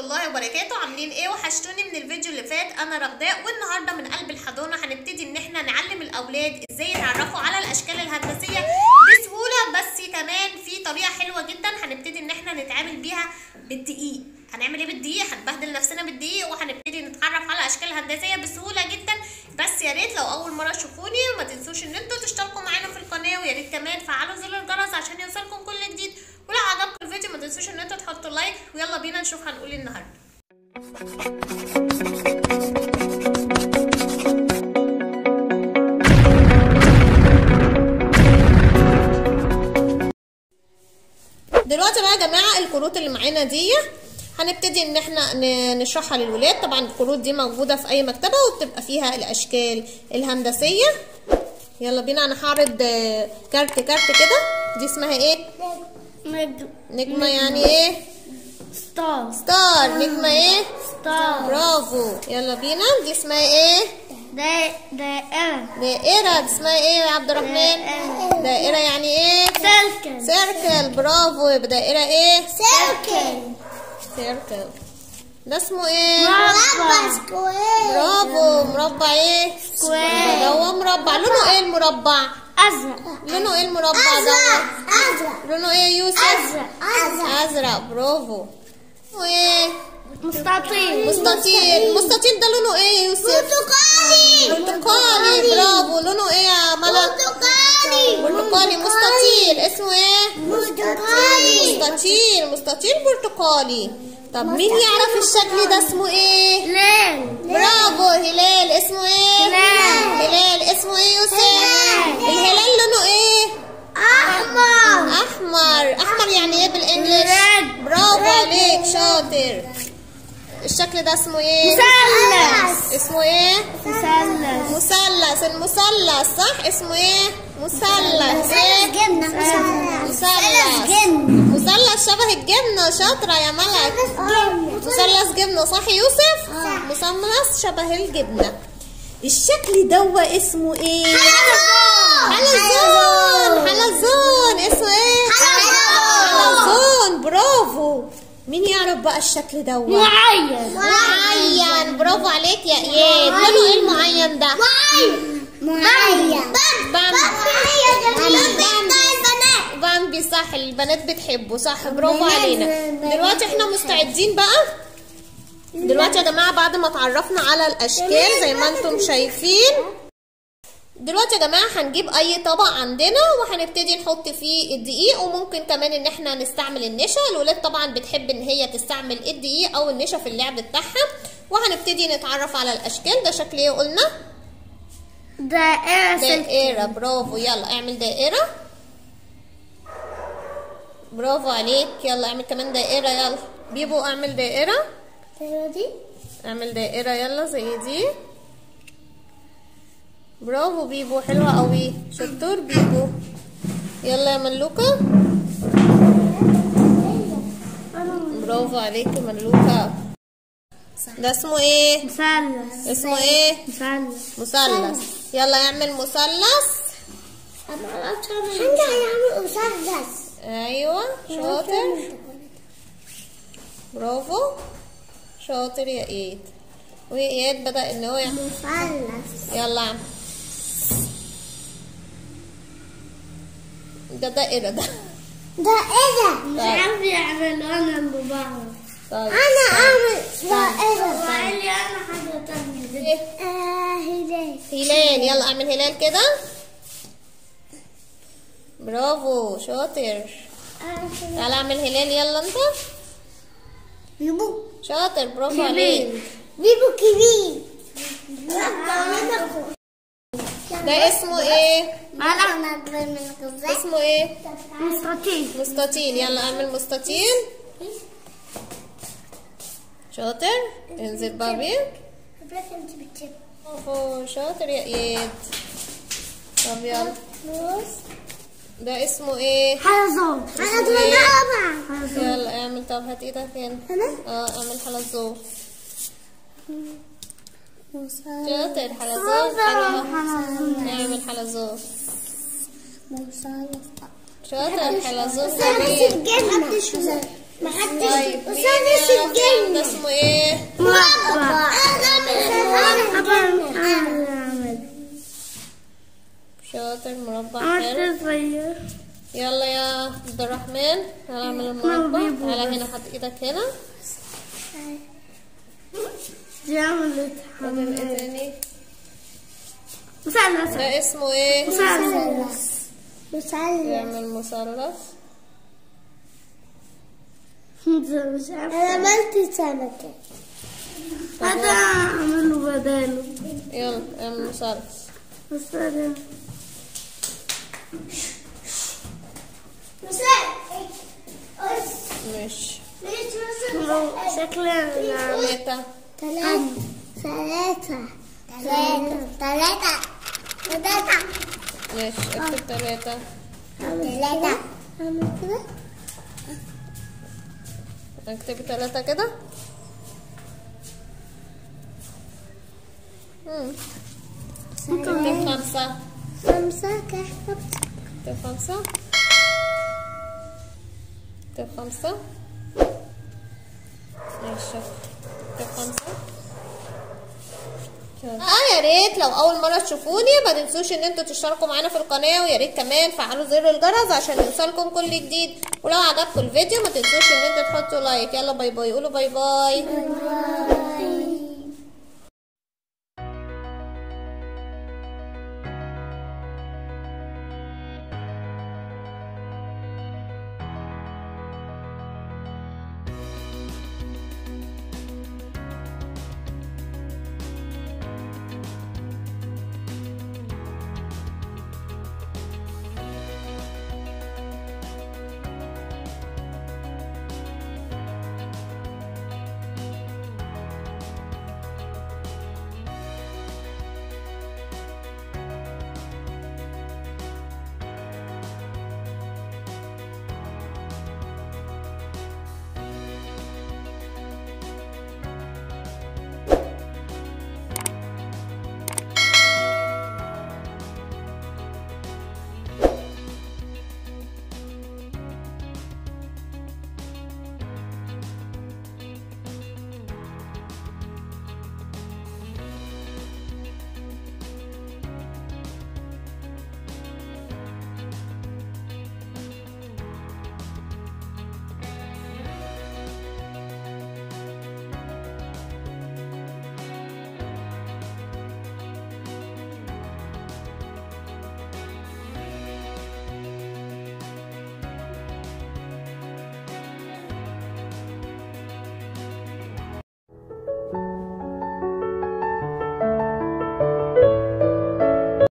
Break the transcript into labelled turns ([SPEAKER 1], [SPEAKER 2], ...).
[SPEAKER 1] الله وبركاته عاملين ايه وحشتوني من الفيديو اللي فات انا رغداء والنهارده من قلب الحضانه هنبتدي ان احنا نعلم الاولاد ازاي يتعرفوا على الاشكال الهندسيه بسهوله بس كمان في طريقه حلوه جدا هنبتدي ان احنا نتعامل بيها بالدقيق هنعمل ايه بالدقيق هنبهدل نفسنا بالدقيق وهنبتدي نتعرف على اشكال هندسيه بسهوله جدا بس يا ريت لو اول مره تشوفوني ما تنسوش ان انتوا تشتركوا معانا في القناه ويا ريت كمان فعلوا زر الجرس عشان يوصلكم كل جديد ولو عجبكم الفيديو ما تنسوش ان انتوا تحطوا لايك ويلا بينا نشوف هنقول ايه النهارده دلوقتي بقى يا جماعه الكروت اللي معانا دي هنبتدي ان احنا نشرحها للولاد طبعا الكروت دي موجوده في اي مكتبه وبتبقى فيها الاشكال الهندسيه يلا بينا انا هعرض كارت كارت كده دي اسمها ايه
[SPEAKER 2] نجم
[SPEAKER 1] نجمه يعني ايه
[SPEAKER 2] ستار
[SPEAKER 1] ستار نجمه ايه
[SPEAKER 2] ستار
[SPEAKER 1] برافو يلا بينا دي اسمها ايه
[SPEAKER 2] دا دائرة
[SPEAKER 1] دائره دي اسمها ايه يا عبد الرحمن دائره يعني ايه
[SPEAKER 2] سيركل
[SPEAKER 1] سيركل برافو يبقى دائره ايه
[SPEAKER 2] سيركل
[SPEAKER 1] سيركل ده اسمه ايه
[SPEAKER 2] مربع سكوير
[SPEAKER 1] برافو مربع ايه
[SPEAKER 2] سكوير.
[SPEAKER 1] ده هو مربع لونه ايه المربع
[SPEAKER 2] أزرق
[SPEAKER 1] لونه ايه المربع ده
[SPEAKER 2] أزرق
[SPEAKER 1] لونه ايه يا يوسف
[SPEAKER 2] أزرق أزرق
[SPEAKER 1] ازرق برافو وايه
[SPEAKER 2] مستطيل
[SPEAKER 1] مستطيل مستطيل ده لونه ايه يا يوسف
[SPEAKER 2] برتقالي
[SPEAKER 1] برتقالي برافو لونه ايه يا ملك
[SPEAKER 2] برتقالي
[SPEAKER 1] برتقالي مستطيل اسمه ايه
[SPEAKER 2] برتقالي
[SPEAKER 1] مستطيل مستطيل برتقالي طب مين يعرف الشكل ده اسمه ايه
[SPEAKER 2] ليل
[SPEAKER 1] برافو هلال اسمه ايه
[SPEAKER 2] هلال.
[SPEAKER 1] هلال اسمه ايه يوسف
[SPEAKER 2] هلال.
[SPEAKER 1] الهلال لونه ايه
[SPEAKER 2] أحمر
[SPEAKER 1] احمر احمر يعني ايه بالانجلش
[SPEAKER 2] Red.
[SPEAKER 1] برافو
[SPEAKER 2] Red.
[SPEAKER 1] عليك شاطر الشكل ده اسمه ايه
[SPEAKER 2] مثلث
[SPEAKER 1] اسمه ايه
[SPEAKER 2] مثلث
[SPEAKER 1] مثلث المثلث صح اسمه ايه مثلث ايه
[SPEAKER 2] جبنة
[SPEAKER 1] مثلث
[SPEAKER 2] جبنة
[SPEAKER 1] مثلث شبه الجبنه شاطره يا ملك مثلث جبنه صح يوسف
[SPEAKER 2] صح.
[SPEAKER 1] مثلث شبه الجبنه الشكل دوا اسمه ايه حلزون حلزون اسمه ايه حلزون برافو مين يعرف بقى الشكل دوا
[SPEAKER 2] معين
[SPEAKER 1] معين برافو عليك يا اياد لونه ايه المعين ده
[SPEAKER 2] معين
[SPEAKER 1] بامبي صح البنات بتحبه صح برافو علينا دلوقتي احنا مستعدين بقى دلوقتي يا جماعه بعد ما اتعرفنا على الاشكال زي ما انتم شايفين دلوقتي يا جماعه هنجيب اي طبق عندنا وهنبتدي نحط فيه الدقيق وممكن كمان ان احنا نستعمل النشا الولاد طبعا بتحب ان هي تستعمل الدقيق او النشا في اللعب بتاعها وهنبتدي نتعرف على الاشكال ده شكل ايه قلنا
[SPEAKER 2] دائرة
[SPEAKER 1] دائرة برافو يلا اعمل دائرة برافو عليك يلا اعمل كمان دائرة يلا بيبو اعمل دائرة
[SPEAKER 2] دي
[SPEAKER 1] اعمل دائرة يلا زي دي برافو بيبو حلوة قوي شطور بيبو يلا يا ملوكة برافو عليك يا ملوكة ده اسمه ايه
[SPEAKER 2] مثلث
[SPEAKER 1] اسمه ايه
[SPEAKER 2] مثلث
[SPEAKER 1] مثلث يلا اعمل مثلث
[SPEAKER 2] حمزة هيعمل مثلث
[SPEAKER 1] ايوه شاطر برافو شاطر يا اياد واياد بدا ان هو يعمل
[SPEAKER 2] مثلث
[SPEAKER 1] يلا عم. ده دائره ده
[SPEAKER 2] ده ايه ده؟ مش عارف يعمل انا اللي بعرف
[SPEAKER 1] طيب
[SPEAKER 2] انا اعمل دائرة
[SPEAKER 1] طيب.
[SPEAKER 2] لي انا حاجة تانية
[SPEAKER 1] إيه؟
[SPEAKER 2] آه هلال
[SPEAKER 1] هلال يلا اعمل هلال كده برافو شاطر تعال اعمل هلال يلا انت
[SPEAKER 2] بيبو
[SPEAKER 1] شاطر برافو عليك
[SPEAKER 2] بيبو كبير
[SPEAKER 1] ده اسمه ايه
[SPEAKER 2] انا من الغذاء
[SPEAKER 1] اسمه ايه
[SPEAKER 2] مستطيل
[SPEAKER 1] مستطيل يلا اعمل مستطيل شاطر انزل بابي
[SPEAKER 2] انت بتشوف
[SPEAKER 1] برافو شاطر يا اياد طب يلا ده اسمه ايه
[SPEAKER 2] حلزون
[SPEAKER 1] حلزون إيه؟
[SPEAKER 2] طبعا
[SPEAKER 1] يلا اعمل طب هات ايدك هنا
[SPEAKER 2] هنا؟
[SPEAKER 1] اه اعمل حلزون شاطر حلزون حلوة اعمل حلزون شاطر حلزون جميل
[SPEAKER 2] الجبنة محدش
[SPEAKER 1] طيب مين
[SPEAKER 2] وثالث
[SPEAKER 1] يعرف ده
[SPEAKER 2] الجنة
[SPEAKER 1] اسمه ايه
[SPEAKER 2] مربع أنا
[SPEAKER 1] شاطر مربع حلو
[SPEAKER 2] عملت صغير
[SPEAKER 1] يلا يا عبد الرحمن هنعمل المربع تعالى هنا حط ايدك هنا
[SPEAKER 2] دي عملت
[SPEAKER 1] فاضل ايه تاني
[SPEAKER 2] مثلث
[SPEAKER 1] ده اسمه ايه
[SPEAKER 2] مثلث مثلث
[SPEAKER 1] يعمل مثلث
[SPEAKER 2] مش عارفة أنا عملت سمكة هذا أعمله بداله
[SPEAKER 1] يلا اعمل مثلث
[SPEAKER 2] مثلا
[SPEAKER 1] ماشي
[SPEAKER 2] شكلها
[SPEAKER 1] ثلاثة
[SPEAKER 2] ثلاثة ثلاثة ثلاثة ثلاثة ثلاثة
[SPEAKER 1] ماشي اكتب ثلاثة
[SPEAKER 2] ثلاثة أعمل كده
[SPEAKER 1] اكتب ثلاثة كده مم. اكتب خمسة
[SPEAKER 2] خمسة كحكة
[SPEAKER 1] اكتب خمسة اكتب خمسة ماشي اكتب خمسة اه يا ريت لو اول مره تشوفوني ما تنسوش ان انتوا تشتركوا معانا في القناه ويا ريت كمان فعلوا زر الجرس عشان يوصلكم كل جديد ولو عجبكم الفيديو ما تنسوش ان انتوا تحطوا لايك يلا باي باي قولوا باي باي
[SPEAKER 2] باي